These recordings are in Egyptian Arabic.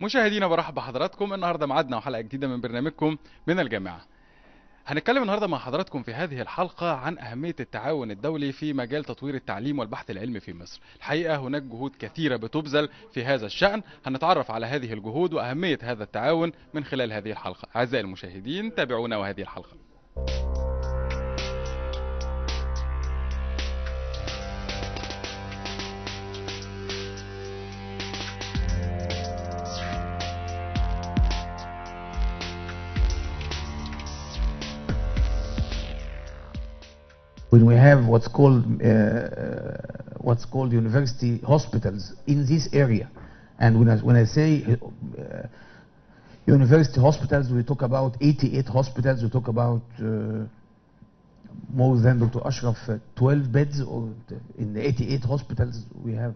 مشاهدينا برحب بحضراتكم النهارده معادنا وحلقه جديده من برنامجكم من الجامعه هنتكلم النهارده مع حضراتكم في هذه الحلقه عن اهميه التعاون الدولي في مجال تطوير التعليم والبحث العلمي في مصر الحقيقه هناك جهود كثيره بتبذل في هذا الشان هنتعرف على هذه الجهود واهميه هذا التعاون من خلال هذه الحلقه اعزائي المشاهدين تابعونا وهذه الحلقه when we have what's called uh, uh, what's called university hospitals in this area, and when I, when I say uh, university hospitals, we talk about 88 hospitals. We talk about uh, more than Dr. Ashraf, uh, 12 beds, or in the 88 hospitals we have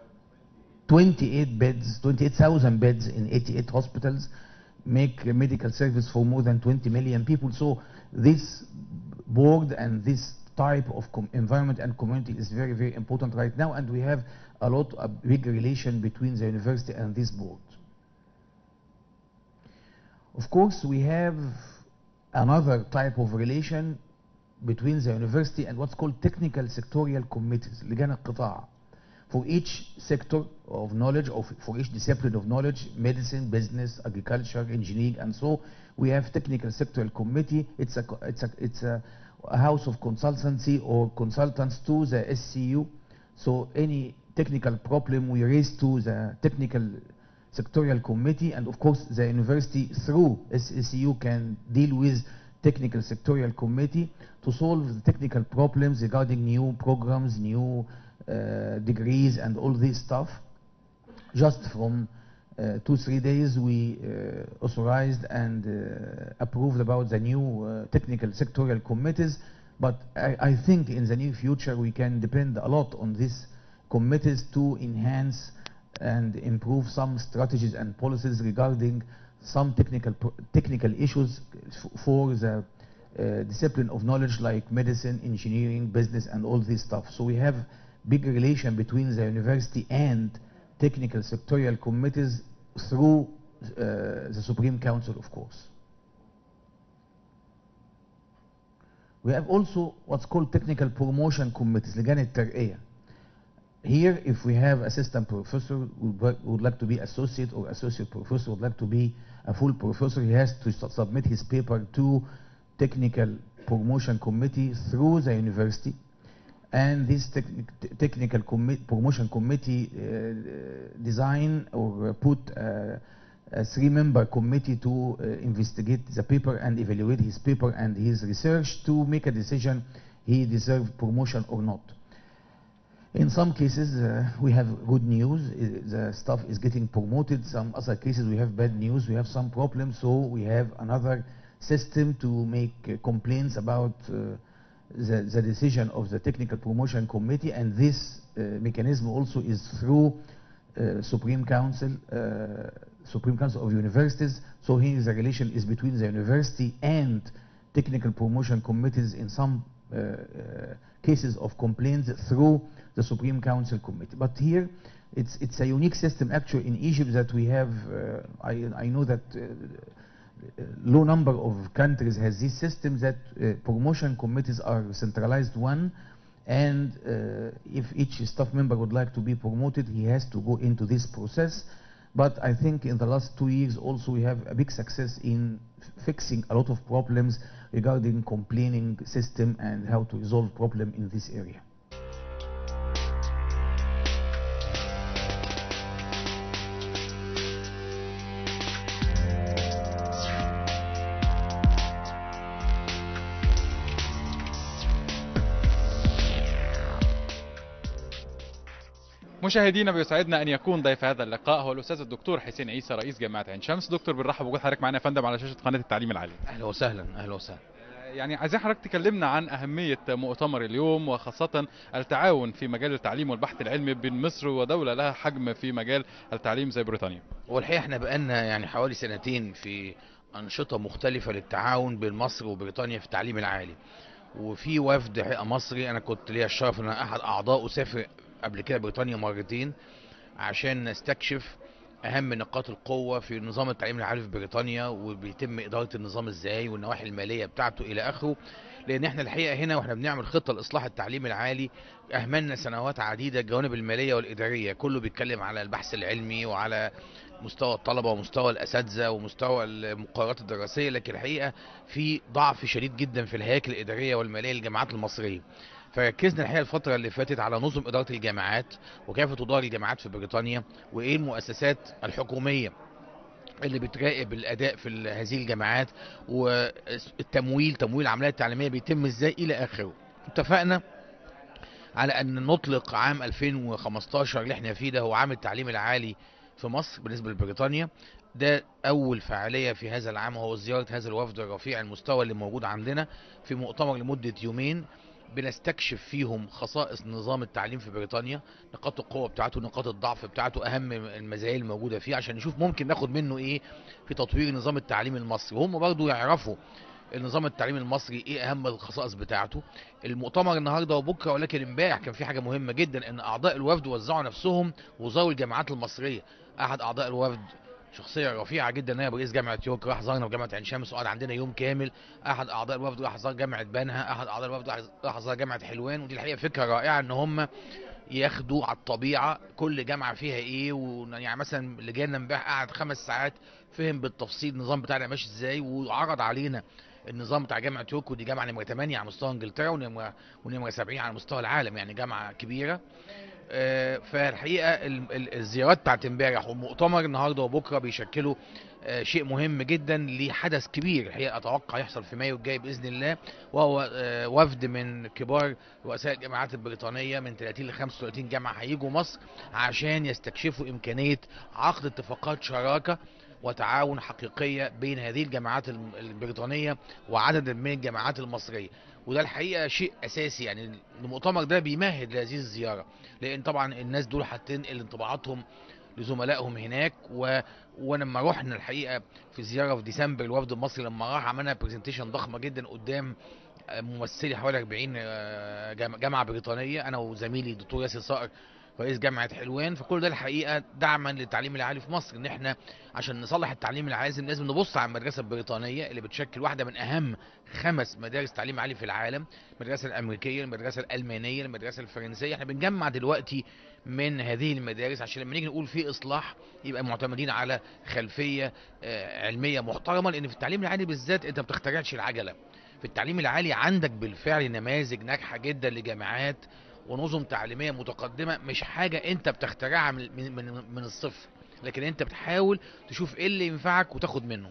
28 beds, 28,000 beds in 88 hospitals, make a medical service for more than 20 million people. So this board and this type of com- environment and community is very, very important right now, and we have a lot of big relation between the university and this board. Of course, we have another type of relation between the university and what's called technical sectorial committees, لجان القطاع. For each sector of knowledge, or for each discipline of knowledge, medicine, business, agriculture, engineering, and so, we have technical sectorial committee. It's a, co- it's a, it's a, a house of consultancy or consultants to the SCU. So any technical problem we raise to the technical sectorial committee, and of course the university through SCU can deal with technical sectorial committee to solve the technical problems regarding new programs, new uh, degrees, and all this stuff. Just from uh, two, three days, we uh, authorized and uh, approved about the new uh, technical sectorial committees. But I, I think in the near future, we can depend a lot on these committees to enhance and improve some strategies and policies regarding some technical pro- technical issues f- for the uh, discipline of knowledge like medicine, engineering, business, and all this stuff. So we have big relation between the university and technical sectorial committees through uh, the Supreme Council, of course. We have also what's called technical promotion committees, لجان الترقية. Here, if we have assistant professor who would- would like to be associate or associate professor would like to be a full professor, he has to su- submit his paper to technical promotion committee through the university. And this techni- t- technical commi- promotion committee uh, design or uh, put uh, a three-member committee to uh, investigate the paper and evaluate his paper and his research to make a decision he deserves promotion or not. In some cases, uh, we have good news. I- The staff is getting promoted. Some other cases, we have bad news. We have some problems. So we have another system to make uh, complaints about uh, the, the decision of the technical promotion committee. And this uh, mechanism also is through uh, Supreme Council, uh, Supreme Council of Universities. So here the relation is between the university and technical promotion committees in some uh, uh, cases of complaints through the Supreme Council Committee. But here, it's, it's a unique system actually in Egypt that we have, uh, I, I know that uh, uh, low number of countries has this system that uh, promotion committees are centralized one and uh, if each staff member would like to be promoted he has to go into this process but I think in the last two years also we have a big success in f- fixing a lot of problems regarding complaining system and how to resolve problem in this area. مشاهدينا بيسعدنا ان يكون ضيف هذا اللقاء هو الاستاذ الدكتور حسين عيسى رئيس جامعه عين شمس دكتور بنرحب بوجود حضرتك معانا يا فندم على شاشه قناه التعليم العالي اهلا وسهلا اهلا وسهلا يعني عايزين حضرتك تكلمنا عن أهمية مؤتمر اليوم وخاصة التعاون في مجال التعليم والبحث العلمي بين مصر ودولة لها حجم في مجال التعليم زي بريطانيا والحقيقه احنا بقالنا يعني حوالي سنتين في انشطه مختلفه للتعاون بين مصر وبريطانيا في التعليم العالي وفي وفد حقيقه مصري انا كنت ليا الشرف ان أنا احد اعضائه سافر قبل كده بريطانيا مرتين عشان نستكشف اهم نقاط القوه في نظام التعليم العالي في بريطانيا وبيتم اداره النظام ازاي والنواحي الماليه بتاعته الى اخره لان احنا الحقيقه هنا واحنا بنعمل خطه لاصلاح التعليم العالي اهملنا سنوات عديده الجوانب الماليه والاداريه كله بيتكلم على البحث العلمي وعلى مستوى الطلبه ومستوى الاساتذه ومستوى المقررات الدراسيه لكن الحقيقه في ضعف شديد جدا في الهياكل الاداريه والماليه للجامعات المصريه فركزنا الحقيقه الفتره اللي فاتت على نظم اداره الجامعات وكيف تدار الجامعات في بريطانيا وايه المؤسسات الحكوميه اللي بتراقب الاداء في ال- هذه الجامعات والتمويل تمويل العمليات التعليميه بيتم ازاي الى اخره اتفقنا على ان نطلق عام 2015 اللي احنا فيه ده هو عام التعليم العالي في مصر بالنسبه لبريطانيا ده اول فعاليه في هذا العام وهو زياره هذا الوفد الرفيع المستوى اللي موجود عندنا في مؤتمر لمده يومين بنستكشف فيهم خصائص نظام التعليم في بريطانيا نقاط القوه بتاعته نقاط الضعف بتاعته اهم المزايا الموجوده فيه عشان نشوف ممكن ناخد منه ايه في تطوير نظام التعليم المصري وهم برضو يعرفوا النظام التعليمي المصري ايه اهم الخصائص بتاعته المؤتمر النهارده وبكره ولكن امبارح كان في حاجه مهمه جدا ان اعضاء الوفد وزعوا نفسهم وزاروا الجامعات المصريه احد اعضاء الوفد شخصيه رفيعه جدا نائب رئيس جامعه يورك راح زارنا في جامعه عين شمس وقعد عندنا يوم كامل احد اعضاء الوفد راح زار جامعه بنها احد اعضاء الوفد راح- راح زار جامعه حلوان ودي الحقيقه فكره رائعه ان هم ياخدوا على الطبيعه كل جامعه فيها ايه ويعني مثلا اللي جانا امبارح قعد خمس ساعات فهم بالتفصيل النظام بتاعنا ماشي ازاي وعرض علينا النظام بتاع جامعه يوكو دي جامعه نمره 8 على مستوى انجلترا ونمره ونمره 70 على مستوى العالم يعني جامعه كبيره آه، فالحقيقه ال- ال- الزيارات بتاعت امبارح والمؤتمر النهارده وبكره بيشكلوا آه، شيء مهم جدا لحدث كبير الحقيقه اتوقع يحصل في مايو الجاي باذن الله وهو آه، وفد من كبار رؤساء الجامعات البريطانيه من 30 ل 35 جامعه هيجوا مصر عشان يستكشفوا امكانيه عقد اتفاقات شراكه وتعاون حقيقيه بين هذه الجامعات الم- البريطانيه وعدد من الجامعات المصريه وده الحقيقه شيء اساسي يعني المؤتمر ده بيمهد لهذه الزياره لان طبعا الناس دول هتنقل انطباعاتهم لزملائهم هناك و... ولما رحنا الحقيقه في زياره في ديسمبر الوفد المصري لما راح عملنا برزنتيشن ضخمه جدا قدام ممثلي حوالي 40 آه، جام- جامعه بريطانيه انا وزميلي الدكتور ياسر صقر رئيس جامعه حلوان فكل ده الحقيقه دعما للتعليم العالي في مصر ان احنا عشان نصلح التعليم العالي لازم لازم نبص على المدرسه البريطانيه اللي بتشكل واحده من اهم خمس مدارس تعليم عالي في العالم المدرسه الامريكيه المدرسه الالمانيه المدرسه الفرنسيه احنا بنجمع دلوقتي من هذه المدارس عشان لما نيجي نقول في اصلاح يبقى معتمدين على خلفيه آه، علميه محترمه لان في التعليم العالي بالذات انت ما بتخترعش العجله في التعليم العالي عندك بالفعل نماذج ناجحه جدا لجامعات ونظم تعليميه متقدمه مش حاجه انت بتخترعها من من من, من الصفر لكن انت بتحاول تشوف ايه اللي ينفعك وتاخد منه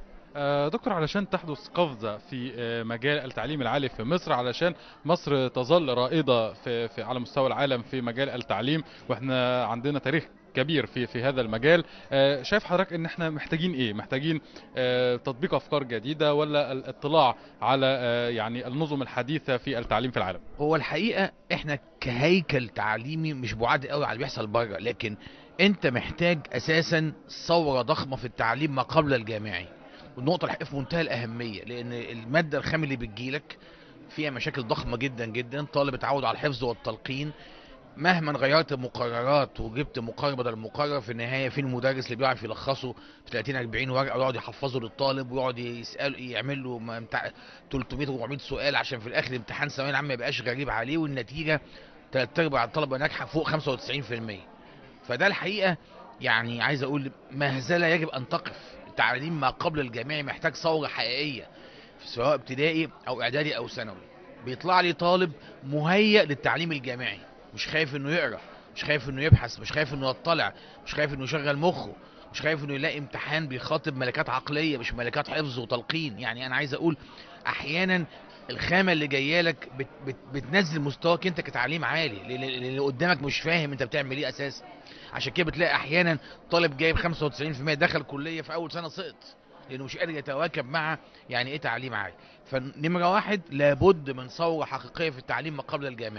آه، دكتور علشان تحدث قفزة في آه، مجال التعليم العالي في مصر علشان مصر تظل رائدة في, في على مستوى العالم في مجال التعليم واحنا عندنا تاريخ كبير في في هذا المجال آه، شايف حضرتك ان احنا محتاجين ايه محتاجين آه، تطبيق افكار جديدة ولا الاطلاع على آه، يعني النظم الحديثة في التعليم في العالم هو الحقيقه احنا كهيكل تعليمي مش بعاد قوي على اللي بيحصل بره لكن انت محتاج اساسا ثوره ضخمه في التعليم ما قبل الجامعي والنقطه الحقيقه في منتهى الاهميه لان الماده الخام اللي بتجيلك فيها مشاكل ضخمه جدا جدا طالب اتعود على الحفظ والتلقين مهما غيرت المقررات وجبت مقرر بدل مقرر في النهايه في المدرس اللي بيعرف يلخصه في 30 40 ورقه ويقعد يحفظه للطالب ويقعد يسال يعمل له ما- بتاع 300 400 سؤال عشان في الاخر امتحان الثانويه العامه ما يبقاش غريب عليه والنتيجه ثلاث ارباع الطلبه ناجحه فوق 95% فده الحقيقه يعني عايز اقول مهزله يجب ان تقف التعليم ما قبل الجامعي محتاج ثوره حقيقيه سواء ابتدائي او اعدادي او ثانوي بيطلع لي طالب مهيئ للتعليم الجامعي مش خايف انه يقرا مش خايف انه يبحث مش خايف انه يطلع مش خايف انه يشغل مخه مش خايف انه يلاقي امتحان بيخاطب ملكات عقليه مش ملكات حفظ وتلقين يعني انا عايز اقول احيانا الخامه اللي جايه لك بت بت بتنزل مستواك انت كتعليم عالي لان اللي قدامك مش فاهم انت بتعمل ايه اساسا عشان كده بتلاقي احيانا طالب جايب 95% دخل كليه في اول سنه سقط لانه مش قادر يتواكب مع يعني ايه تعليم عالي فنمره واحد لابد من ثوره حقيقيه في التعليم ما قبل الجامعي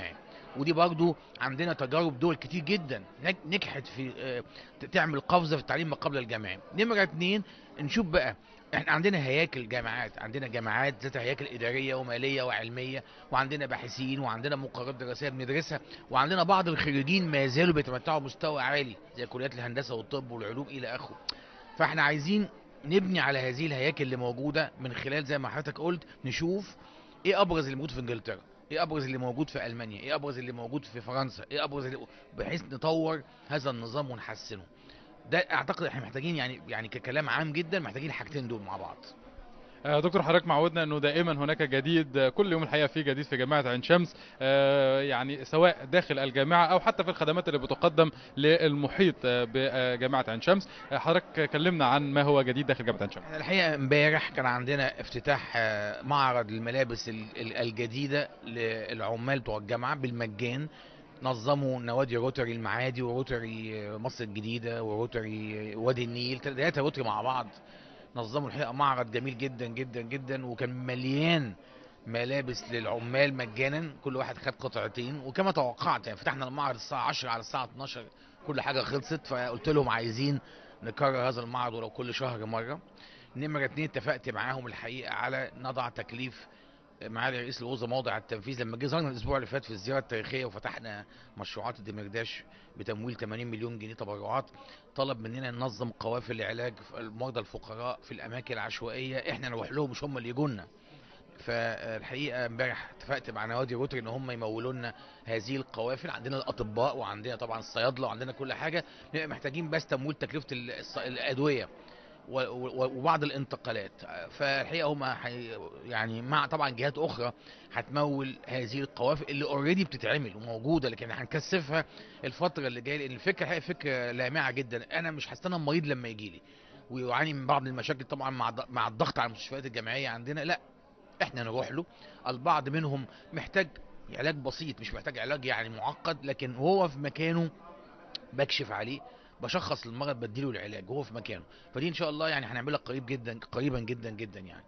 ودي برضو عندنا تجارب دول كتير جدا نج- نجحت في آه، ت- تعمل قفزه في التعليم ما قبل الجامعي نمره اتنين نشوف بقى احنا عندنا هياكل جامعات عندنا جامعات ذات هياكل اداريه وماليه وعلميه وعندنا باحثين وعندنا مقررات دراسيه بندرسها وعندنا بعض الخريجين ما زالوا بيتمتعوا بمستوى عالي زي كليات الهندسه والطب والعلوم الى اخره فاحنا عايزين نبني على هذه الهياكل اللي موجوده من خلال زي ما حضرتك قلت نشوف ايه ابرز اللي موجود في انجلترا ايه ابرز اللي موجود في المانيا ايه ابرز اللي موجود في فرنسا ايه ابرز اللي بحيث نطور هذا النظام ونحسنه ده اعتقد احنا محتاجين يعني يعني ككلام عام جدا محتاجين الحاجتين دول مع بعض آه، دكتور حضرتك معودنا انه دائما هناك جديد آه، كل يوم الحقيقه في جديد في جامعه عين شمس آه، يعني سواء داخل الجامعه او حتى في الخدمات اللي بتقدم للمحيط آه، بجامعه عين شمس آه، حضرتك كلمنا عن ما هو جديد داخل جامعه عين شمس احنا الحقيقه امبارح كان عندنا افتتاح آه، معرض الملابس ال- ال- الجديده للعمال بتوع الجامعه بالمجان نظموا نوادي روتري المعادي وروتري آه، مصر الجديده وروتري آه، وادي النيل ثلاثه روتري مع بعض نظموا الحقيقه معرض جميل جدا جدا جدا وكان مليان ملابس للعمال مجانا كل واحد خد قطعتين وكما توقعت يعني فتحنا المعرض الساعه 10 على الساعه 12 كل حاجه خلصت فقلت لهم عايزين نكرر هذا المعرض ولو كل شهر مره نمرة اتنين اتفقت معاهم الحقيقة على نضع تكليف معالي رئيس الوزراء موضع التنفيذ لما جه زارنا الاسبوع اللي فات في الزياره التاريخيه وفتحنا مشروعات الدمرداش بتمويل 80 مليون جنيه تبرعات طلب مننا ننظم قوافل لعلاج المرضى الفقراء في الاماكن العشوائيه احنا نروح لهم مش هم اللي يجوا لنا فالحقيقه امبارح اتفقت مع نوادي روتري ان هم يمولوا لنا هذه القوافل عندنا الاطباء وعندنا طبعا الصيادله وعندنا كل حاجه نبقى محتاجين بس تمويل تكلفه الص- الادويه و- و- وبعض الانتقالات فالحقيقه هم حي يعني مع طبعا جهات اخرى هتمول هذه القوافل اللي اوريدي بتتعمل وموجوده لكن هنكثفها الفتره اللي جايه لان الفكره هي فكره لامعه جدا انا مش هستنى المريض لما يجي لي ويعاني من بعض المشاكل طبعا مع ض- مع الضغط على المستشفيات الجامعيه عندنا لا احنا نروح له البعض منهم محتاج علاج بسيط مش محتاج علاج يعني معقد لكن هو في مكانه بكشف عليه بشخص المرض بديله العلاج وهو في مكانه فدي ان شاء الله يعني هنعملها قريب جدا قريبا جدا جدا يعني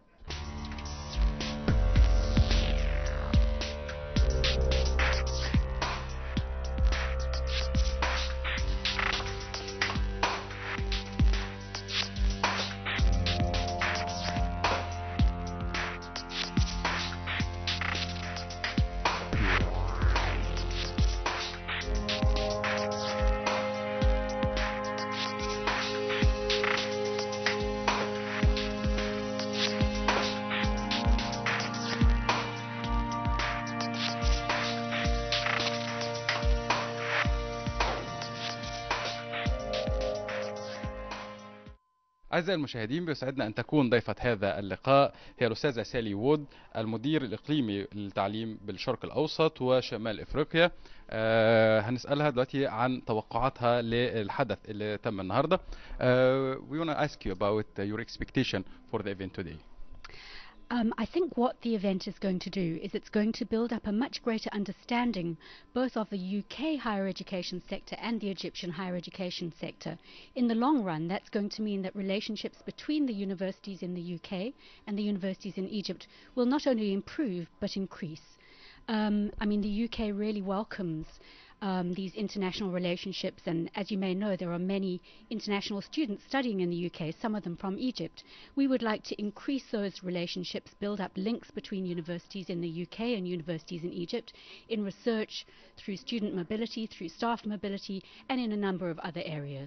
أعزائي المشاهدين بيسعدنا أن تكون ضيفة هذا اللقاء هي الأستاذة سالي وود المدير الإقليمي للتعليم بالشرق الأوسط وشمال إفريقيا آه هنسألها دلوقتي عن توقعاتها للحدث اللي تم النهاردة آه we want to ask you about uh, your expectation for the event today Um, I think what the event is going to do is it's going to build up a much greater understanding both of the UK higher education sector and the Egyptian higher education sector. In the long run, that's going to mean that relationships between the universities in the UK and the universities in Egypt will not only improve but increase. Um, I mean, the UK really welcomes um, these international relationships, and as you may know, there are many international students studying in the UK, some of them from Egypt. We would like to increase those relationships, build up links between universities in the UK and universities in Egypt, in research, through student mobility, through staff mobility, and in a number of other areas.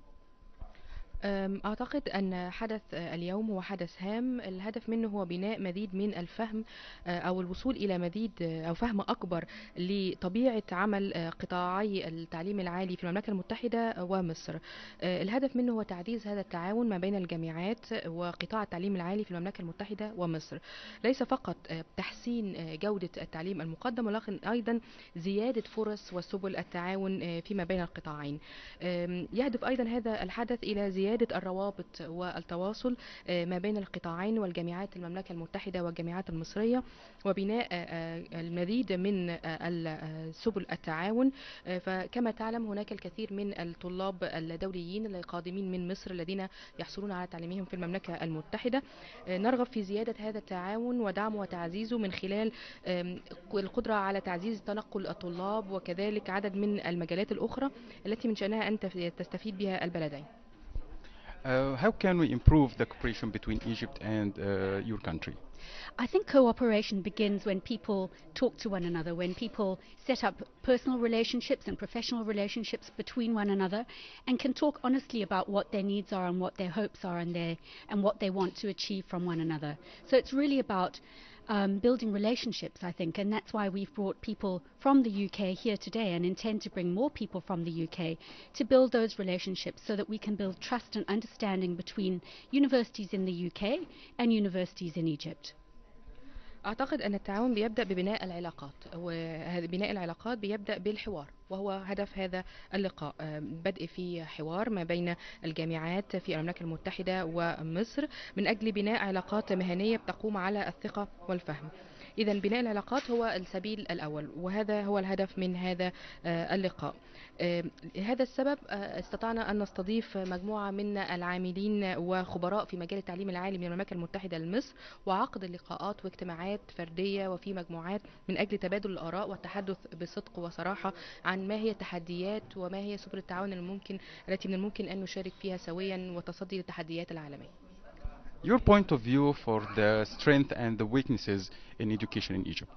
أم، أعتقد أن حدث آه، اليوم هو حدث هام الهدف منه هو بناء مزيد من الفهم آه، أو الوصول إلى مزيد آه، أو فهم أكبر لطبيعة عمل آه، قطاعي التعليم العالي في المملكة المتحدة ومصر آه، الهدف منه هو تعزيز هذا التعاون ما بين الجامعات وقطاع التعليم العالي في المملكة المتحدة ومصر ليس فقط آه، تحسين آه، جودة التعليم المقدم ولكن أيضا زيادة فرص وسبل التعاون آه، فيما بين القطاعين آم، يهدف أيضا هذا الحدث إلى زيادة زيادة الروابط والتواصل آه، ما بين القطاعين والجامعات المملكة المتحدة والجامعات المصرية وبناء آه، آه، المزيد من آه، ال- آه، سبل التعاون آه، فكما تعلم هناك الكثير من الطلاب الدوليين القادمين من مصر الذين يحصلون على تعليمهم في المملكة المتحدة آه، نرغب في زيادة هذا التعاون ودعمه وتعزيزه من خلال آم، القدرة على تعزيز تنقل الطلاب وكذلك عدد من المجالات الأخرى التي من شأنها أن تف- تستفيد بها البلدين Uh, how can we improve the cooperation between Egypt and uh, your country? I think cooperation begins when people talk to one another, when people set up personal relationships and professional relationships between one another and can talk honestly about what their needs are and what their hopes are and, their, and what they want to achieve from one another. So it's really about um, building relationships, I think, and that's why we've brought people from the UK here today and intend to bring more people from the UK to build those relationships so that we can build trust and understanding between universities in the UK and universities in Egypt. أعتقد أن التعاون بيبدأ ببناء العلاقات وهذا بناء العلاقات بيبدأ بالحوار وهو هدف هذا اللقاء آه، بدء في حوار ما بين الجامعات في المملكة المتحدة ومصر من أجل بناء علاقات مهنية بتقوم على الثقة والفهم إذا بناء العلاقات هو السبيل الأول وهذا هو الهدف من هذا آه، اللقاء آه، هذا السبب آه، استطعنا أن نستضيف مجموعة من العاملين وخبراء في مجال التعليم العالي من المملكة المتحدة لمصر وعقد لقاءات واجتماعات فردية وفي مجموعات من أجل تبادل الآراء والتحدث بصدق وصراحة عن ما هي التحديات وما هي سبل التعاون الممكن التي من الممكن أن نشارك فيها سويا وتصدي للتحديات العالمية Your point of view for the strength and the weaknesses in education in Egypt.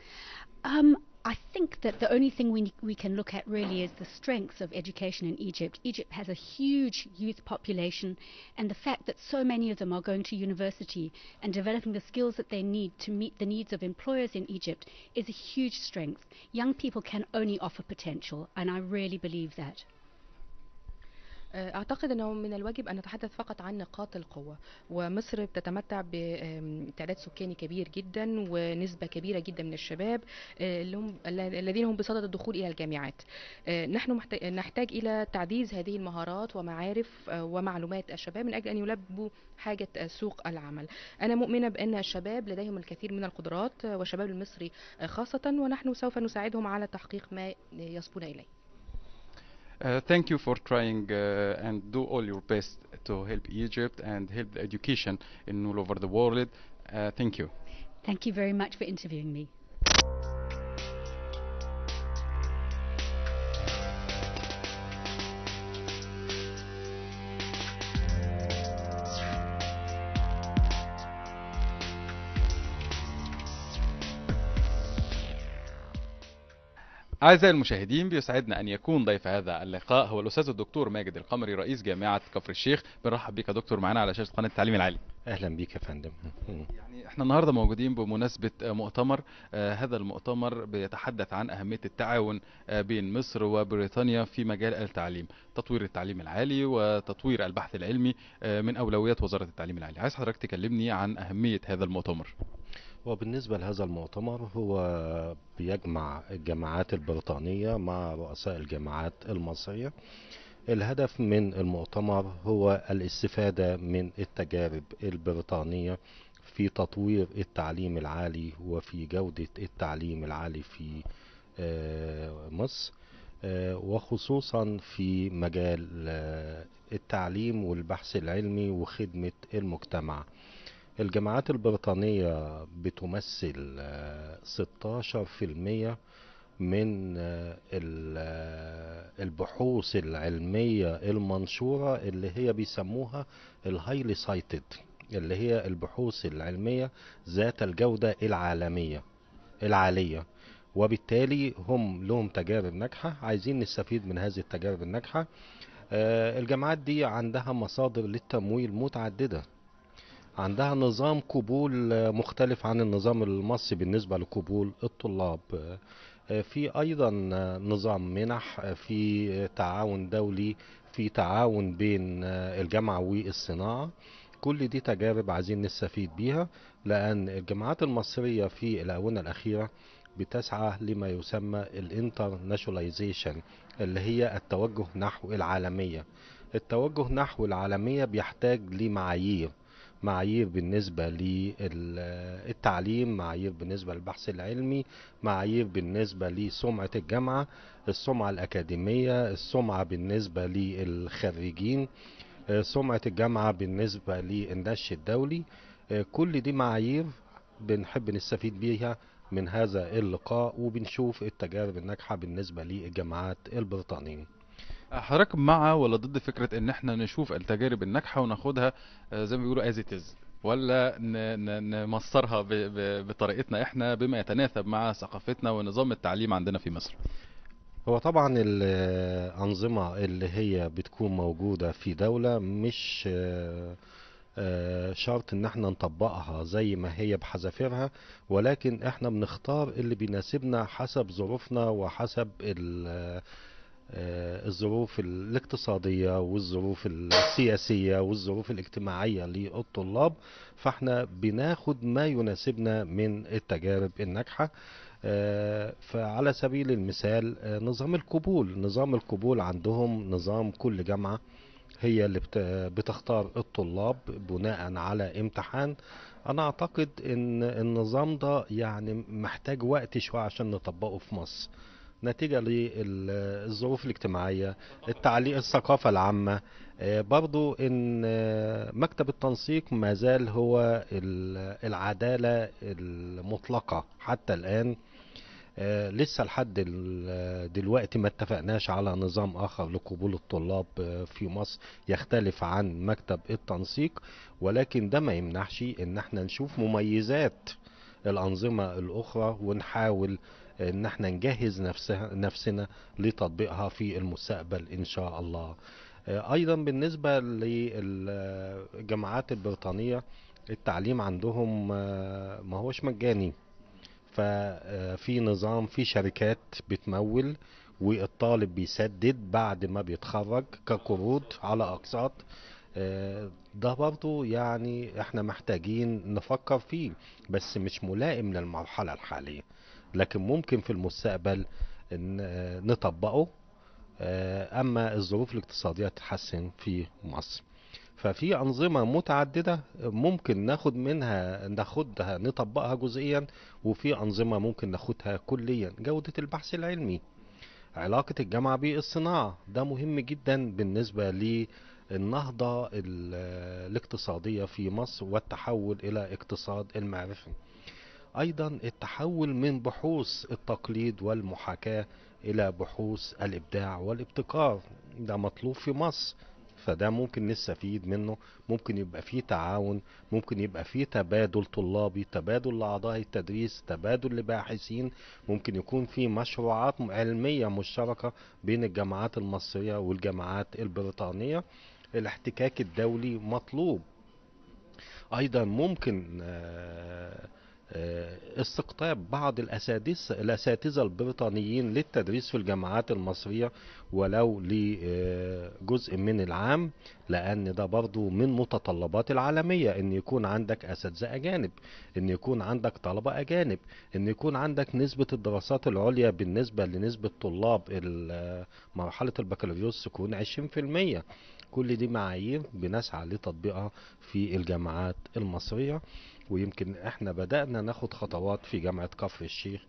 Um, I think that the only thing we, we can look at really is the strengths of education in Egypt. Egypt has a huge youth population, and the fact that so many of them are going to university and developing the skills that they need to meet the needs of employers in Egypt is a huge strength. Young people can only offer potential, and I really believe that. أعتقد أنه من الواجب أن نتحدث فقط عن نقاط القوة ومصر بتتمتع بتعداد سكاني كبير جدا ونسبة كبيرة جدا من الشباب آه، اللي هم الذين هم بصدد الدخول إلى الجامعات آه، نحن محت- نحتاج إلى تعزيز هذه المهارات ومعارف آه، ومعلومات الشباب من أجل أن يلبوا حاجة آه، سوق العمل أنا مؤمنة بأن الشباب لديهم الكثير من القدرات آه، والشباب المصري آه، خاصة ونحن سوف نساعدهم على تحقيق ما يصبون إليه Uh, thank you for trying uh, and do all your best to help Egypt and help the education in all over the world. Uh, thank you. Thank you very much for interviewing me. أعزائي المشاهدين بيسعدنا أن يكون ضيف هذا اللقاء هو الأستاذ الدكتور ماجد القمري رئيس جامعة كفر الشيخ بنرحب بك يا دكتور معانا على شاشة قناة التعليم العالي اهلا بيك يا فندم يعني احنا النهارده موجودين بمناسبة آه، مؤتمر آه، هذا المؤتمر بيتحدث عن أهمية التعاون آه، بين مصر وبريطانيا في مجال التعليم تطوير التعليم العالي وتطوير البحث العلمي آه، من أولويات وزارة التعليم العالي عايز حضرتك تكلمني عن أهمية هذا المؤتمر وبالنسبة لهذا المؤتمر هو بيجمع الجامعات البريطانية مع رؤساء الجامعات المصرية الهدف من المؤتمر هو الاستفادة من التجارب البريطانية في تطوير التعليم العالي وفي جودة التعليم العالي في آه، مصر آه، وخصوصا في مجال آه، التعليم والبحث العلمي وخدمة المجتمع الجامعات البريطانية بتمثل آه، 16% من آه، ال- آه، البحوث العلمية المنشورة اللي هي بيسموها الهايلي سايتد اللي هي البحوث العلمية ذات الجودة العالمية العالية وبالتالي هم لهم تجارب ناجحة عايزين نستفيد من هذه التجارب الناجحة آه، الجامعات دي عندها مصادر للتمويل متعددة عندها نظام قبول آه، مختلف عن النظام المصري بالنسبة لقبول الطلاب آه، آه، في أيضا آه، نظام منح آه، في آه، تعاون دولي في تعاون بين آه، الجامعة والصناعة كل دي تجارب عايزين نستفيد بيها لأن الجامعات المصرية في الآونة الأخيرة بتسعى لما يسمى الانترناشوناليزيشن اللي هي التوجه نحو العالمية التوجه نحو العالمية بيحتاج لمعايير معايير بالنسبة للتعليم معايير بالنسبة للبحث العلمي معايير بالنسبة لسمعة الجامعة السمعة الأكاديمية السمعة بالنسبة للخريجين آه، سمعة الجامعة بالنسبة للنشر الدولي آه، كل دي معايير بنحب نستفيد بيها من هذا اللقاء وبنشوف التجارب الناجحة بالنسبة للجامعات البريطانية حضرتك مع ولا ضد فكرة ان احنا نشوف التجارب الناجحة وناخدها آه، زي ما بيقولوا از اتز ولا ن- ن- نمصرها ب- ب- بطريقتنا احنا بما يتناسب مع ثقافتنا ونظام التعليم عندنا في مصر هو طبعا الأنظمة اللي هي بتكون موجودة في دولة مش آه، آه، شرط ان احنا نطبقها زي ما هي بحذافيرها ولكن احنا بنختار اللي بيناسبنا حسب ظروفنا وحسب ال- آه، الظروف الاقتصادية والظروف السياسية والظروف الاجتماعية للطلاب فاحنا بناخد ما يناسبنا من التجارب الناجحة آه، فعلى سبيل المثال آه، نظام القبول نظام القبول عندهم نظام كل جامعة هي اللي بت- بتختار الطلاب بناء على امتحان انا اعتقد ان النظام ده يعني محتاج وقت شوية عشان نطبقه في مصر نتيجة للظروف الاجتماعية التعليق الثقافة العامة آه، برضو ان آه، مكتب التنسيق ما زال هو ال- العدالة المطلقة حتى الآن آه، لسه لحد ال- دلوقتي ما اتفقناش على نظام آخر لقبول الطلاب آه، في مصر يختلف عن مكتب التنسيق ولكن ده ما يمنعش ان احنا نشوف مميزات الأنظمة الأخرى ونحاول ان احنا نجهز نفسها نفسنا لتطبيقها في المستقبل ان شاء الله آه، ايضا بالنسبة للجامعات البريطانية التعليم عندهم آه، ما هوش مجاني ففي نظام في شركات بتمول والطالب بيسدد بعد ما بيتخرج كقروض على اقساط آه، ده برضو يعني احنا محتاجين نفكر فيه بس مش ملائم للمرحلة الحالية لكن ممكن في المستقبل ان آه، نطبقه آه، اما الظروف الاقتصادية تتحسن في مصر ففي أنظمة متعددة ممكن ناخد منها ناخدها نطبقها جزئيا وفي أنظمة ممكن ناخدها كليا جودة البحث العلمي علاقة الجامعة بالصناعة ده مهم جدا بالنسبة للنهضة ال- الاقتصادية في مصر والتحول إلى اقتصاد المعرفة أيضا التحول من بحوث التقليد والمحاكاة إلى بحوث الإبداع والابتكار ده مطلوب في مصر فده ممكن نستفيد منه ممكن يبقى فيه تعاون ممكن يبقى فيه تبادل طلابي تبادل لأعضاء التدريس تبادل لباحثين ممكن يكون في مشروعات علمية مشتركة بين الجامعات المصرية والجامعات البريطانية الاحتكاك الدولي مطلوب ايضا ممكن آه، آه، استقطاب بعض الاساتذه الاساتذه البريطانيين للتدريس في الجامعات المصريه ولو لجزء من العام لان ده برضو من متطلبات العالميه ان يكون عندك اساتذه اجانب ان يكون عندك طلبه اجانب ان يكون عندك نسبه الدراسات العليا بالنسبه لنسبه طلاب ال- مرحله البكالوريوس تكون 20% كل دي معايير بنسعى لتطبيقها في الجامعات المصرية ويمكن احنا بدأنا ناخد خطوات في جامعة كفر الشيخ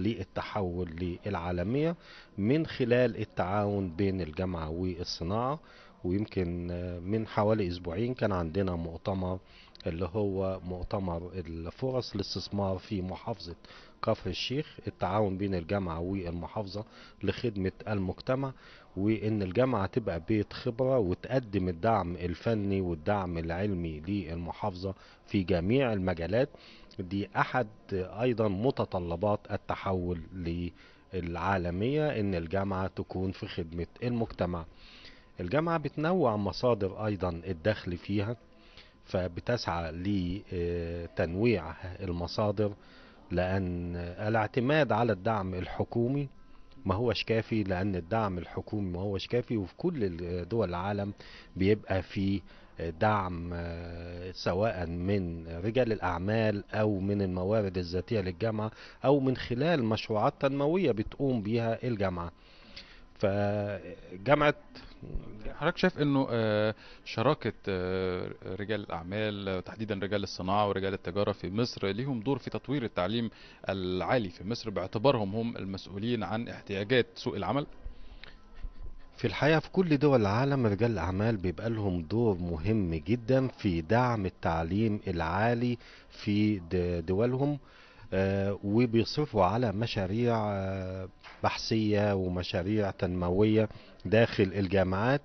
للتحول للعالمية من خلال التعاون بين الجامعة والصناعة ويمكن آه، من حوالي اسبوعين كان عندنا مؤتمر اللي هو مؤتمر الفرص الاستثمار في محافظة كفر الشيخ التعاون بين الجامعة والمحافظة لخدمة المجتمع وان الجامعة تبقى بيت خبرة وتقدم الدعم الفني والدعم العلمي للمحافظة في جميع المجالات دي احد ايضا متطلبات التحول للعالمية ان الجامعة تكون في خدمة المجتمع الجامعة بتنوع مصادر ايضا الدخل فيها فبتسعى لتنويع المصادر لان الاعتماد على الدعم الحكومي ما هوش كافي لان الدعم الحكومي ما هوش كافي وفي كل دول العالم بيبقى في دعم آه، سواء من رجال الاعمال او من الموارد الذاتيه للجامعه او من خلال مشروعات تنمويه بتقوم بيها الجامعه فجامعة حضرتك شايف انه آه، شراكة آه، رجال الاعمال آه، تحديدا رجال الصناعة ورجال التجارة في مصر ليهم دور في تطوير التعليم العالي في مصر باعتبارهم هم المسؤولين عن احتياجات سوق العمل في الحقيقة في كل دول العالم رجال الأعمال بيبقى لهم دور مهم جدا في دعم التعليم العالي في د- دولهم آه، وبيصرفوا على مشاريع آه، بحثية ومشاريع تنموية داخل الجامعات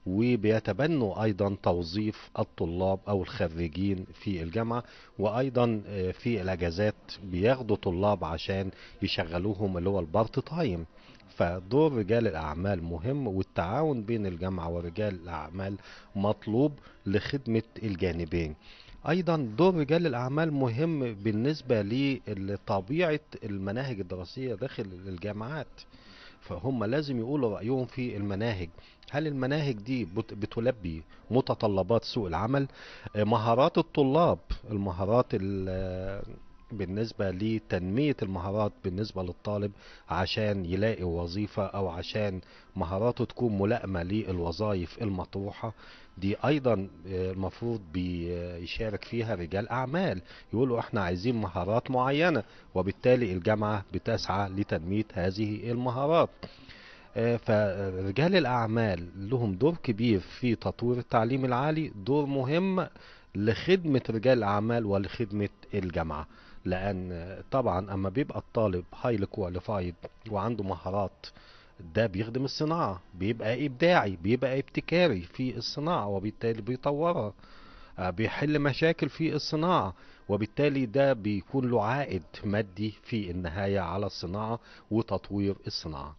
وبيتبنوا أيضا توظيف الطلاب أو الخريجين في الجامعة وأيضا آه، في الأجازات بياخدوا طلاب عشان يشغلوهم اللي هو البارت تايم فدور رجال الأعمال مهم والتعاون بين الجامعة ورجال الأعمال مطلوب لخدمة الجانبين أيضا دور رجال الأعمال مهم بالنسبة لطبيعة المناهج الدراسية داخل الجامعات فهم لازم يقولوا رأيهم في المناهج هل المناهج دي بت- بتلبي متطلبات سوق العمل آه، مهارات الطلاب المهارات ال- بالنسبة لتنمية المهارات بالنسبة للطالب عشان يلاقي وظيفة أو عشان مهاراته تكون ملائمة للوظائف المطروحة دي أيضا آه، المفروض بيشارك فيها رجال أعمال يقولوا احنا عايزين مهارات معينة وبالتالي الجامعة بتسعى لتنمية هذه المهارات آه، فرجال الأعمال لهم دور كبير في تطوير التعليم العالي دور مهم لخدمة رجال الأعمال ولخدمة الجامعة لأن آه، طبعا أما بيبقى الطالب هايلي كواليفايد وعنده مهارات ده بيخدم الصناعة بيبقى إبداعي بيبقى ابتكاري في الصناعة وبالتالي بيطورها آه، بيحل مشاكل في الصناعة وبالتالي ده بيكون له عائد مادي في النهاية على الصناعة وتطوير الصناعة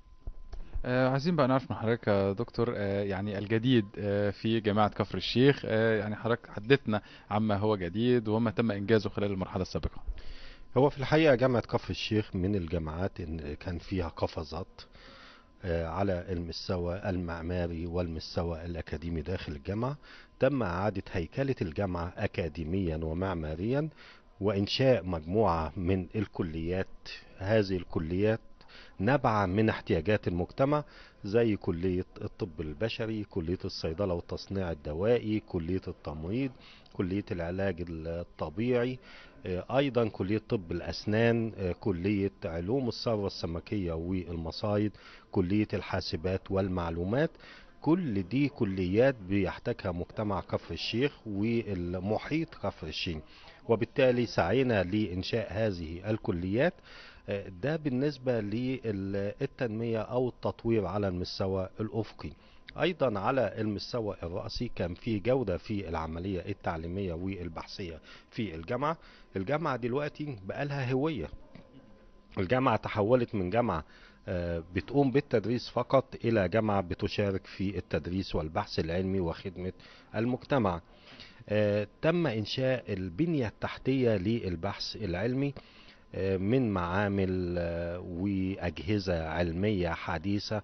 آه، عايزين بقى نعرف من حضرتك يا دكتور آه، يعني الجديد آه، في جامعة كفر الشيخ آه، يعني حضرتك حدثنا عما هو جديد وما تم إنجازه خلال المرحلة السابقة هو في الحقيقة جامعة كفر الشيخ من الجامعات إن كان فيها قفزات آه، على المستوى المعماري والمستوى الأكاديمي داخل الجامعة تم إعادة هيكلة الجامعة أكاديميا ومعماريا وإنشاء مجموعة من الكليات هذه الكليات نابعة من احتياجات المجتمع زي كلية الطب البشري كلية الصيدلة والتصنيع الدوائي كلية التمريض كلية العلاج الطبيعي آه، أيضا كلية طب الأسنان آه، كلية علوم الثروة السمكية والمصايد كلية الحاسبات والمعلومات كل دي كليات بيحتاجها مجتمع كفر الشيخ والمحيط كفر الشيخ وبالتالي سعينا لإنشاء هذه الكليات آه، ده بالنسبة للتنمية أو التطوير على المستوى الأفقي أيضا على المستوى الرأسي كان في جودة في العملية التعليمية والبحثية في الجامعة الجامعة دلوقتي بقالها هوية الجامعة تحولت من جامعة آه، بتقوم بالتدريس فقط إلى جامعة بتشارك في التدريس والبحث العلمي وخدمة المجتمع آه، تم إنشاء البنية التحتية للبحث العلمي آه، من معامل آه، وأجهزة علمية حديثة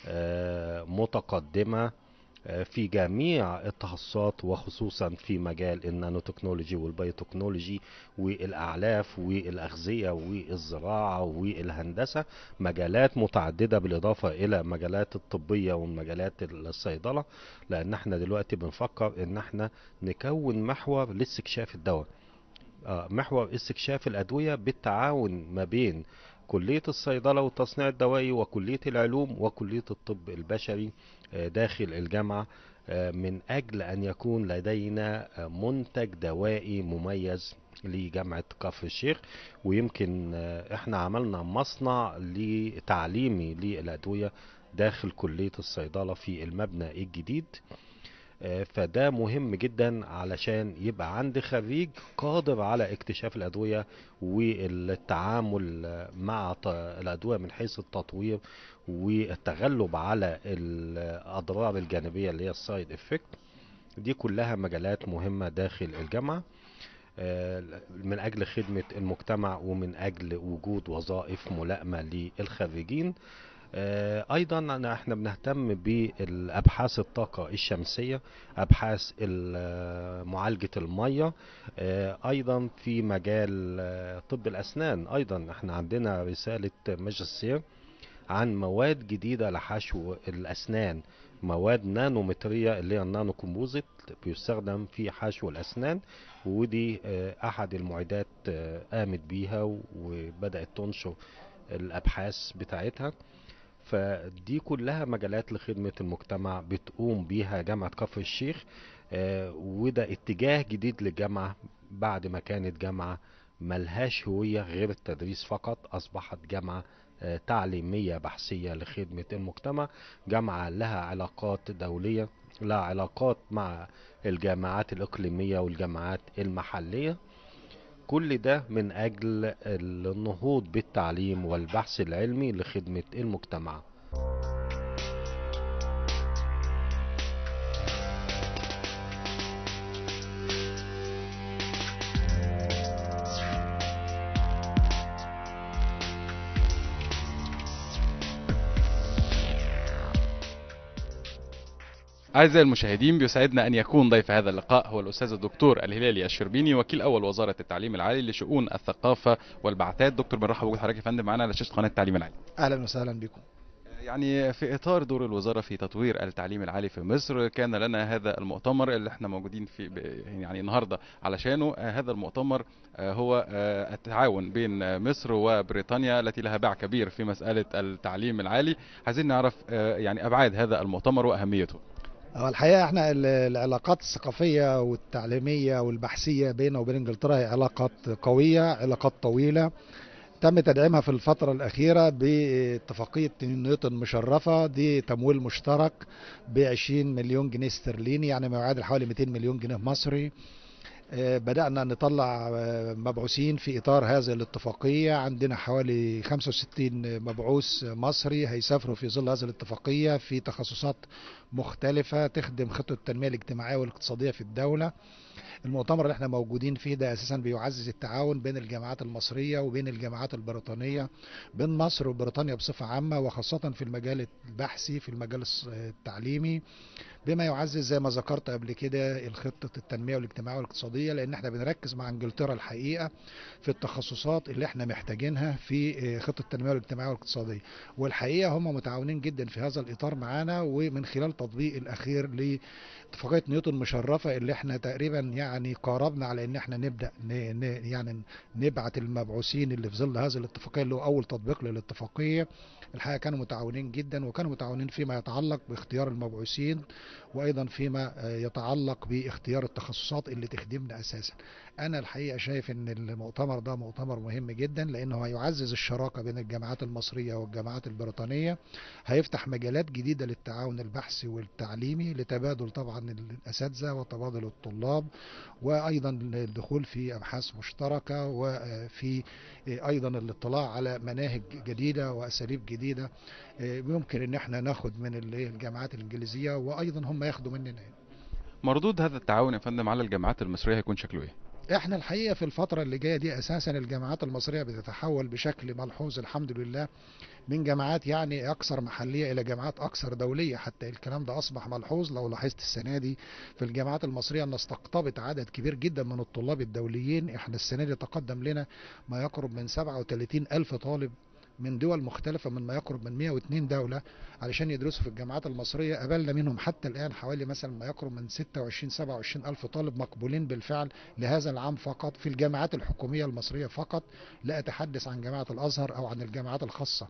آه، متقدمة آه، في جميع التخصصات وخصوصا في مجال النانوتكنولوجي والبيوتكنولوجي والأعلاف والأغذية والزراعة والهندسة مجالات متعددة بالإضافة إلى مجالات الطبية ومجالات الصيدلة لأن احنا دلوقتي بنفكر إن احنا نكون محور لاستكشاف الدواء آه، محور استكشاف الأدوية بالتعاون ما بين كلية الصيدلة والتصنيع الدوائي وكلية العلوم وكلية الطب البشري آه، داخل الجامعة آه، من أجل أن يكون لدينا آه، منتج دوائي مميز لجامعة كفر الشيخ ويمكن آه، احنا عملنا مصنع لتعليمي للأدوية داخل كلية الصيدلة في المبنى الجديد آه، فده مهم جدا علشان يبقى عندي خريج قادر على اكتشاف الأدوية والتعامل آه، مع ط- الأدوية من حيث التطوير والتغلب على الأضرار الجانبية اللي هي السايد افكت دي كلها مجالات مهمة داخل الجامعة آه، من أجل خدمة المجتمع ومن أجل وجود وظائف ملائمة للخريجين آه، ايضا أنا- احنا بنهتم بالابحاث الطاقه الشمسيه ابحاث ال- آه، معالجه الميه آه، ايضا في مجال آه، طب الاسنان ايضا احنا عندنا رساله ماجستير عن مواد جديدة لحشو الأسنان مواد نانومترية اللي هي النانو كومبوزيت بيستخدم في حشو الأسنان ودي آه، أحد المعدات آه، قامت بيها وبدأت تنشر الأبحاث بتاعتها فدي كلها مجالات لخدمة المجتمع بتقوم بيها جامعة كفر الشيخ آه، وده اتجاه جديد للجامعة بعد ما كانت جامعة ملهاش هوية غير التدريس فقط أصبحت جامعة آه، تعليمية بحثية لخدمة المجتمع جامعة لها علاقات دولية لها علاقات مع الجامعات الإقليمية والجامعات المحلية كل ده من أجل النهوض بالتعليم والبحث العلمي لخدمة المجتمع أعزائي المشاهدين بيسعدنا أن يكون ضيف هذا اللقاء هو الأستاذ الدكتور الهلالي الشربيني وكيل أول وزارة التعليم العالي لشؤون الثقافة والبعثات دكتور بنرحب بوجود حضرتك يا فندم معانا على شاشة قناة التعليم العالي اهلا وسهلا بكم يعني في إطار دور الوزارة في تطوير التعليم العالي في مصر كان لنا هذا المؤتمر اللي احنا موجودين في ب- يعني النهارده علشانه آه، هذا المؤتمر آه، هو آه، التعاون بين آه، مصر وبريطانيا التي لها باع كبير في مسألة التعليم العالي عايزين نعرف آه، يعني أبعاد هذا المؤتمر وأهميته هو الحقيقه احنا ال- العلاقات الثقافيه والتعليميه والبحثيه بيننا وبين انجلترا هي علاقات قويه علاقات طويله تم تدعيمها في الفترة الأخيرة باتفاقية نيوتن مشرفة دي تمويل مشترك ب 20 مليون جنيه استرليني يعني ما يعادل حوالي 200 مليون جنيه مصري آه، بدأنا نطلع آه، مبعوثين في إطار هذه الاتفاقية عندنا حوالي 65 مبعوث مصري هيسافروا في ظل هذه الاتفاقية في تخصصات مختلفة تخدم خطة التنمية الاجتماعية والاقتصادية في الدولة المؤتمر اللي احنا موجودين فيه ده اساسا بيعزز التعاون بين الجامعات المصريه وبين الجامعات البريطانيه بين مصر وبريطانيا بصفه عامه وخاصه في المجال البحثي في المجال الص- التعليمي بما يعزز زي ما ذكرت قبل كده الخطه التنميه والاجتماعيه والاقتصاديه لان احنا بنركز مع انجلترا الحقيقه في التخصصات اللي احنا محتاجينها في خطه التنميه الاجتماعيه والاقتصاديه والحقيقه هم متعاونين جدا في هذا الاطار معانا ومن خلال تطبيق الاخير ل اتفاقيه نيوتن مشرفه اللي احنا تقريبا يعني قاربنا على ان احنا نبدا ن... ن... يعني نبعت المبعوثين اللي في ظل هذه الاتفاقيه اللي هو اول تطبيق للاتفاقيه الحقيقه كانوا متعاونين جدا وكانوا متعاونين فيما يتعلق باختيار المبعوثين وايضا فيما آه، يتعلق باختيار التخصصات اللي تخدمنا اساسا انا الحقيقه شايف ان المؤتمر ده مؤتمر مهم جدا لانه هيعزز الشراكه بين الجامعات المصريه والجامعات البريطانيه هيفتح مجالات جديده للتعاون البحثي والتعليمي لتبادل طبعا الاساتذه وتبادل الطلاب وايضا الدخول في ابحاث مشتركه وفي ايضا الاطلاع على مناهج جديده واساليب جديده يمكن ان احنا ناخد من الجامعات الانجليزيه وايضا هم ياخدوا مننا مردود هذا التعاون يا فندم على الجامعات المصرية هيكون شكله ايه؟ احنا الحقيقه في الفتره اللي جايه دي اساسا الجامعات المصريه بتتحول بشكل ملحوظ الحمد لله من جامعات يعني اكثر محليه الى جامعات اكثر دوليه حتى الكلام ده اصبح ملحوظ لو لاحظت السنه دي في الجامعات المصريه ان استقطبت عدد كبير جدا من الطلاب الدوليين احنا السنه دي تقدم لنا ما يقرب من 37 الف طالب من دول مختلفة من ما يقرب من 102 دولة علشان يدرسوا في الجامعات المصرية قبلنا منهم حتى الآن حوالي مثلا ما يقرب من 26 27 ألف طالب مقبولين بالفعل لهذا العام فقط في الجامعات الحكومية المصرية فقط لا أتحدث عن جامعة الأزهر أو عن الجامعات الخاصة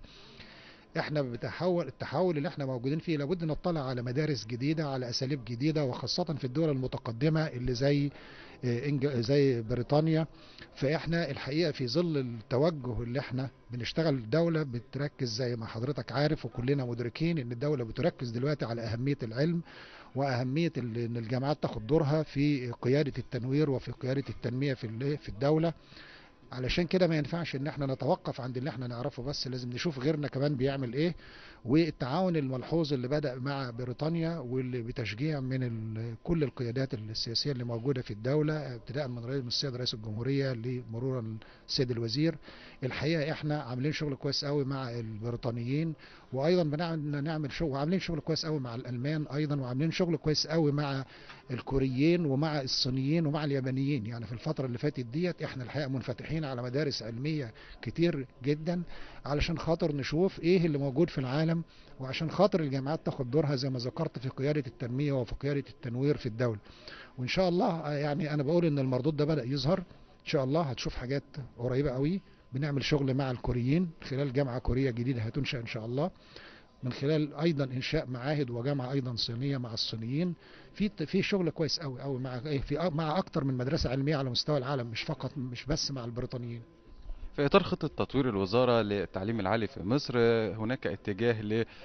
احنا بتحول التحول اللي احنا موجودين فيه لابد نطلع على مدارس جديده على اساليب جديده وخاصه في الدول المتقدمه اللي زي اه، إنج- زي بريطانيا فاحنا الحقيقه في ظل التوجه اللي احنا بنشتغل الدوله بتركز زي ما حضرتك عارف وكلنا مدركين ان الدوله بتركز دلوقتي على اهميه العلم واهميه ال- ان الجامعات تاخد دورها في قياده التنوير وفي قياده التنميه في ال- في الدوله علشان كده ما ينفعش ان احنا نتوقف عند اللي احنا نعرفه بس لازم نشوف غيرنا كمان بيعمل ايه والتعاون الملحوظ اللي بدأ مع بريطانيا واللي بتشجيع من ال- كل القيادات السياسية اللي موجودة في الدولة ابتداء من رئيس من السيد رئيس الجمهورية لمرورا السيد الوزير الحقيقه احنا عاملين شغل كويس قوي مع البريطانيين وايضا بنعمل نعمل شغل وعاملين شغل كويس قوي مع الالمان ايضا وعاملين شغل كويس قوي مع الكوريين ومع الصينيين ومع اليابانيين يعني في الفتره اللي فاتت ديت احنا الحقيقه منفتحين على مدارس علميه كتير جدا علشان خاطر نشوف ايه اللي موجود في العالم وعشان خاطر الجامعات تاخد دورها زي ما ذكرت في قياده التنميه وفي قياده التنوير في الدوله وان شاء الله يعني انا بقول ان المردود ده بدا يظهر ان شاء الله هتشوف حاجات قريبه قوي بنعمل شغل مع الكوريين خلال جامعه كوريه جديده هتنشا ان شاء الله من خلال ايضا انشاء معاهد وجامعه ايضا صينيه مع الصينيين في في شغل كويس قوي قوي مع في مع اكتر من مدرسه علميه على مستوى العالم مش فقط مش بس مع البريطانيين في إطار خطة تطوير الوزارة للتعليم العالي في مصر هناك اتجاه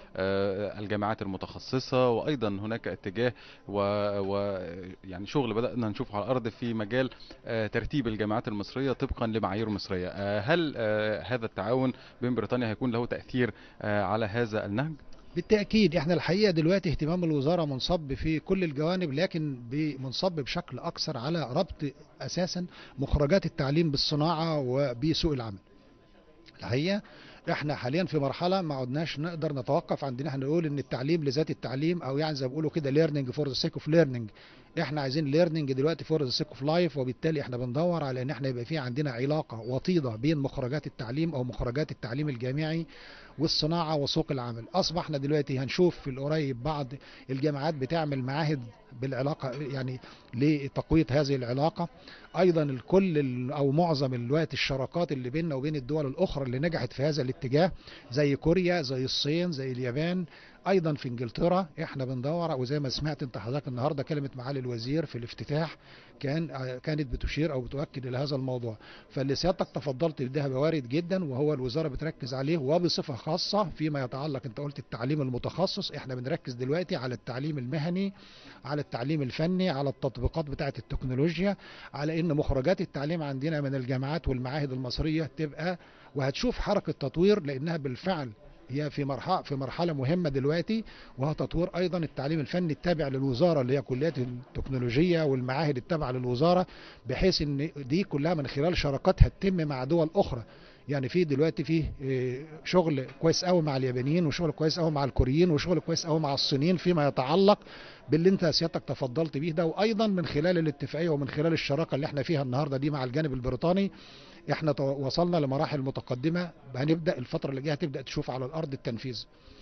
للجامعات المتخصصة وأيضا هناك اتجاه و... و... يعني شغل بدأنا نشوفه على الأرض في مجال ترتيب الجامعات المصرية طبقا لمعايير مصرية هل هذا التعاون بين بريطانيا هيكون له تأثير على هذا النهج؟ بالتأكيد احنا الحقيقة دلوقتي اهتمام الوزارة منصب في كل الجوانب لكن منصب بشكل أكثر على ربط أساسا مخرجات التعليم بالصناعة وبسوق العمل الحقيقة احنا حاليا في مرحلة ما عدناش نقدر نتوقف عندنا احنا نقول ان التعليم لذات التعليم او يعني زي ما بيقولوا كده learning for the sake of learning احنا عايزين learning دلوقتي for the sake of life وبالتالي احنا بندور على ان احنا يبقى في عندنا علاقة وطيدة بين مخرجات التعليم او مخرجات التعليم الجامعي والصناعة وسوق العمل أصبحنا دلوقتي هنشوف في القريب بعض الجامعات بتعمل معاهد بالعلاقة يعني لتقوية هذه العلاقة أيضا الكل أو معظم الوقت الشراكات اللي بيننا وبين الدول الأخرى اللي نجحت في هذا الاتجاه زي كوريا زي الصين زي اليابان ايضا في انجلترا احنا بندور وزي ما سمعت انت حضرتك النهارده كلمه معالي الوزير في الافتتاح كان كانت بتشير او بتؤكد الى هذا الموضوع فاللي سيادتك تفضلت ده وارد جدا وهو الوزاره بتركز عليه وبصفه خاصه فيما يتعلق انت قلت التعليم المتخصص احنا بنركز دلوقتي على التعليم المهني على التعليم الفني على التطبيقات بتاعه التكنولوجيا على ان مخرجات التعليم عندنا من الجامعات والمعاهد المصريه تبقى وهتشوف حركه تطوير لانها بالفعل هي في مرحله في مرحله مهمه دلوقتي وهو تطوير ايضا التعليم الفني التابع للوزاره اللي هي كليات التكنولوجيه والمعاهد التابعه للوزاره بحيث ان دي كلها من خلال شراكات هتتم مع دول اخرى يعني في دلوقتي في شغل كويس قوي مع اليابانيين وشغل كويس قوي مع الكوريين وشغل كويس قوي مع الصينيين فيما يتعلق باللي انت سيادتك تفضلت بيه ده وايضا من خلال الاتفاقيه ومن خلال الشراكه اللي احنا فيها النهارده دي مع الجانب البريطاني احنا وصلنا لمراحل متقدمه هنبدا الفتره اللي جايه هتبدا تشوف على الارض التنفيذ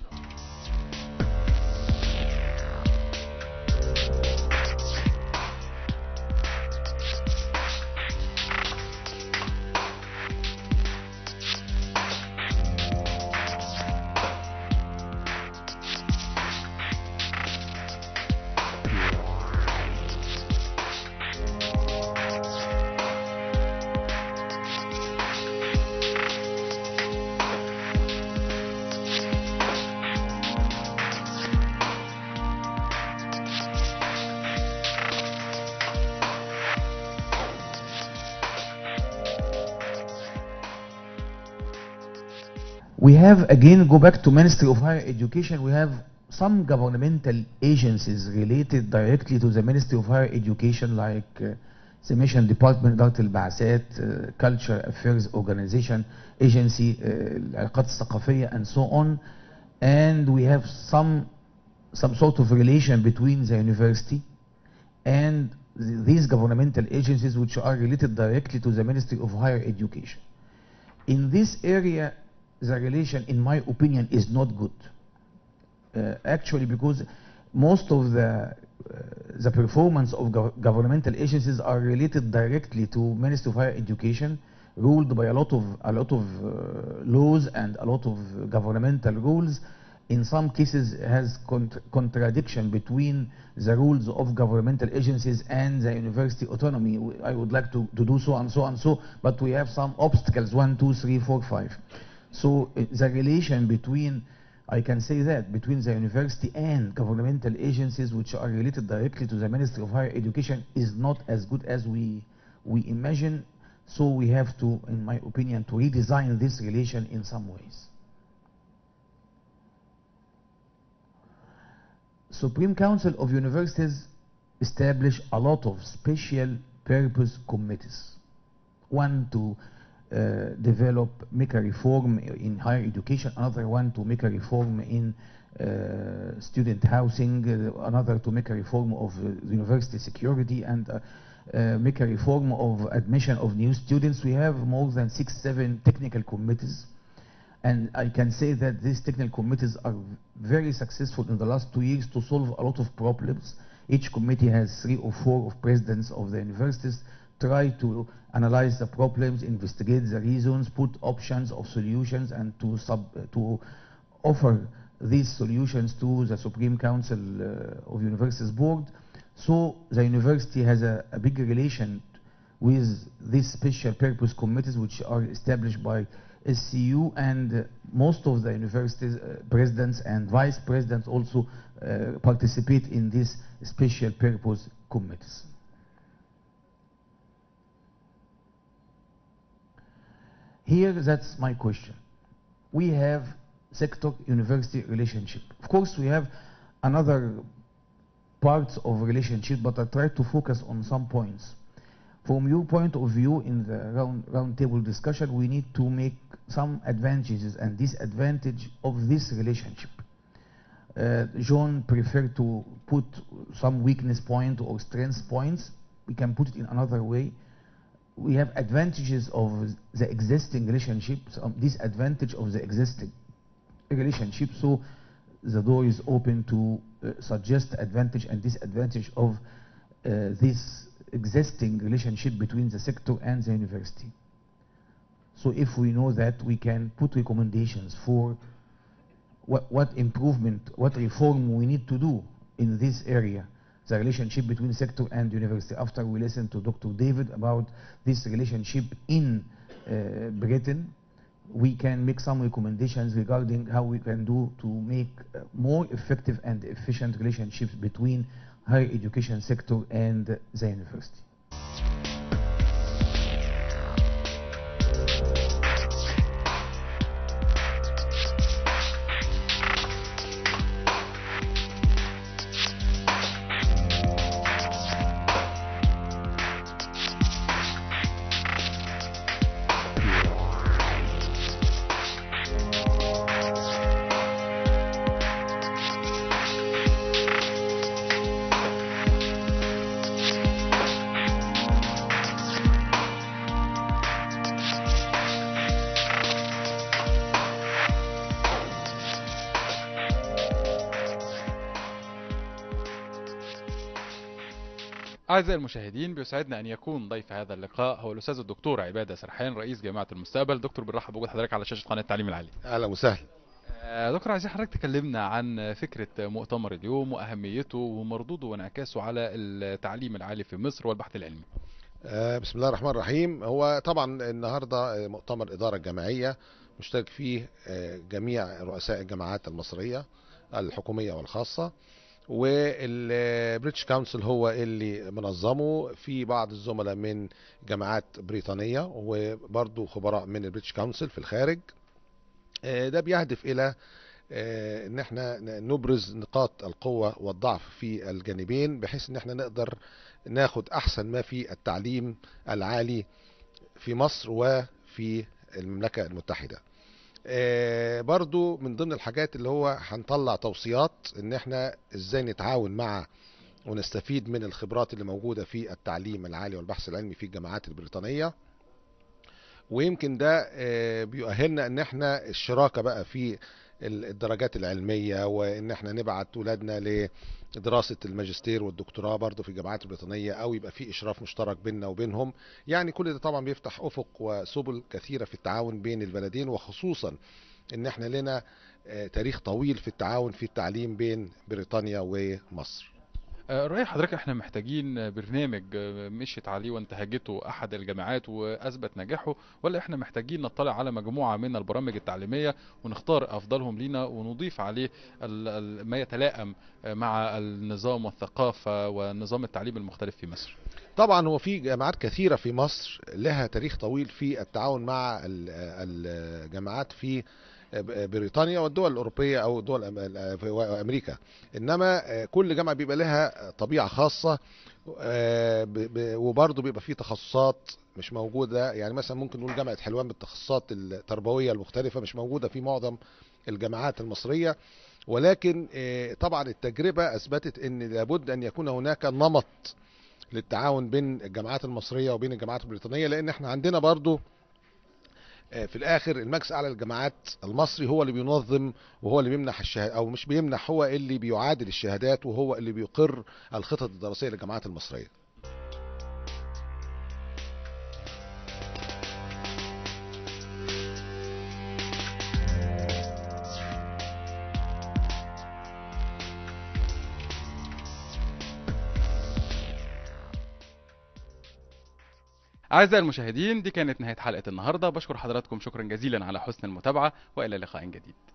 We have again go back to Ministry of Higher Education. We have some governmental agencies related directly to the Ministry of Higher Education, like uh, the Mission Department, Dr. Al-Ba'asat, uh, Culture Affairs Organization, Agency, العلاقات الثقافية, and so on. And we have some some sort of relation between the university and th- these governmental agencies which are related directly to the Ministry of Higher Education. In this area, the relation, in my opinion, is not good. Uh, actually, because most of the uh, the performance of gov- governmental agencies are related directly to Ministry of Higher Education, ruled by a lot of a lot of uh, laws and a lot of governmental rules. In some cases, has cont- contradiction between the rules of governmental agencies and the university autonomy. W- I would like to, to do so and so and so, but we have some obstacles. One, two, three, four, five. So uh, the relation between, I can say that, between the university and governmental agencies which are related directly to the Ministry of Higher Education is not as good as we, we imagine. So we have to, in my opinion, to redesign this relation in some ways. Supreme Council of Universities establish a lot of special purpose committees. One to uh, develop, make a reform in higher education, another one to make a reform in uh, student housing, uh, another to make a reform of uh, university security, and uh, uh, make a reform of admission of new students. We have more than six, seven technical committees. And I can say that these technical committees are very successful in the last two years to solve a lot of problems. Each committee has three or four of presidents of the universities, try to analyze the problems, investigate the reasons, put options of solutions, and to, sub, to offer these solutions to the Supreme Council uh, of Universities Board. So the university has a, a big relation with these special purpose committees which are established by SCU and uh, most of the universities uh, presidents and vice presidents also uh, participate in these special purpose committees. Here, that's my question. We have sector-university relationship. Of course, we have another parts of relationship, but I try to focus on some points. From your point of view in the round, round table discussion, we need to make some advantages and disadvantage of this relationship. Uh, John preferred to put some weakness point or strength points. We can put it in another way. We have advantages of the existing relationship, some disadvantage of the existing relationship. So the door is open to uh, suggest advantage and disadvantage of uh, this existing relationship between the sector and the university. So if we know that, we can put recommendations for what, what improvement, what reform we need to do in this area, the relationship between sector and university. After we listen to Dr. David about this relationship in uh, Britain, we can make some recommendations regarding how we can do to make uh, more effective and efficient relationships between higher education sector and the university. أعزائي المشاهدين بيسعدنا أن يكون ضيف هذا اللقاء هو الأستاذ الدكتور عبادة سرحان رئيس جامعة المستقبل دكتور بنرحب بوجود حضرتك على شاشة قناة التعليم العالي اهلا وسهلا آه، دكتور عايزين حضرتك تكلمنا عن فكرة مؤتمر اليوم وأهميته ومردوده وانعكاسه على التعليم العالي في مصر والبحث العلمي آه، بسم الله الرحمن الرحيم هو طبعا النهارده آه، مؤتمر الاداره الجامعيه مشترك فيه آه، جميع رؤساء الجامعات المصريه الحكوميه والخاصه والبريتش كونسل هو اللي منظمه في بعض الزملاء من جامعات بريطانيه وبرضه خبراء من البريتش كونسل في الخارج آه، ده بيهدف الى آه، ان احنا ن- نبرز نقاط القوه والضعف في الجانبين بحيث ان احنا نقدر ناخد احسن ما في التعليم العالي في مصر وفي المملكه المتحده آه، برضو من ضمن الحاجات اللي هو هنطلع توصيات ان احنا ازاي نتعاون مع ونستفيد من الخبرات اللي موجوده في التعليم العالي والبحث العلمي في الجامعات البريطانيه ويمكن ده آه، بيؤهلنا ان احنا الشراكه بقى في ال- الدرجات العلميه وان احنا نبعت ولادنا لدراسه الماجستير والدكتوراه برضه في الجامعات البريطانيه او يبقى في اشراف مشترك بيننا وبينهم يعني كل ده طبعا بيفتح افق وسبل كثيره في التعاون بين البلدين وخصوصا ان احنا لنا آه، تاريخ طويل في التعاون في التعليم بين بريطانيا ومصر آه، رأي حضرتك احنا محتاجين برنامج آه، مشيت عليه وانتهجته أحد الجامعات وأثبت نجاحه ولا احنا محتاجين نطلع على مجموعة من البرامج التعليمية ونختار أفضلهم لينا ونضيف عليه ال- ال- ما يتلائم آه، مع النظام والثقافة ونظام التعليم المختلف في مصر طبعا هو في جامعات كثيرة في مصر لها تاريخ طويل في التعاون مع ال- الجامعات في بريطانيا والدول الأوروبية أو دول أم- في أمريكا إنما كل جامعة بيبقى لها طبيعة خاصة آه، ب- ب- وبرضه بيبقى فيه تخصصات مش موجوده يعني مثلا ممكن نقول جامعه حلوان بالتخصصات التربويه المختلفه مش موجوده في معظم الجامعات المصريه ولكن آه، طبعا التجربه اثبتت ان لابد ان يكون هناك نمط للتعاون بين الجامعات المصريه وبين الجامعات البريطانيه لان احنا عندنا برضو آه، في الاخر المجلس الاعلى للجامعات المصري هو اللي بينظم وهو اللي بيمنح الشهادات او مش بيمنح هو اللي بيعادل الشهادات وهو اللي بيقر الخطط الدراسيه للجامعات المصريه أعزائي المشاهدين دي كانت نهاية حلقة النهاردة بشكر حضراتكم شكرا جزيلا على حسن المتابعة وإلى لقاء جديد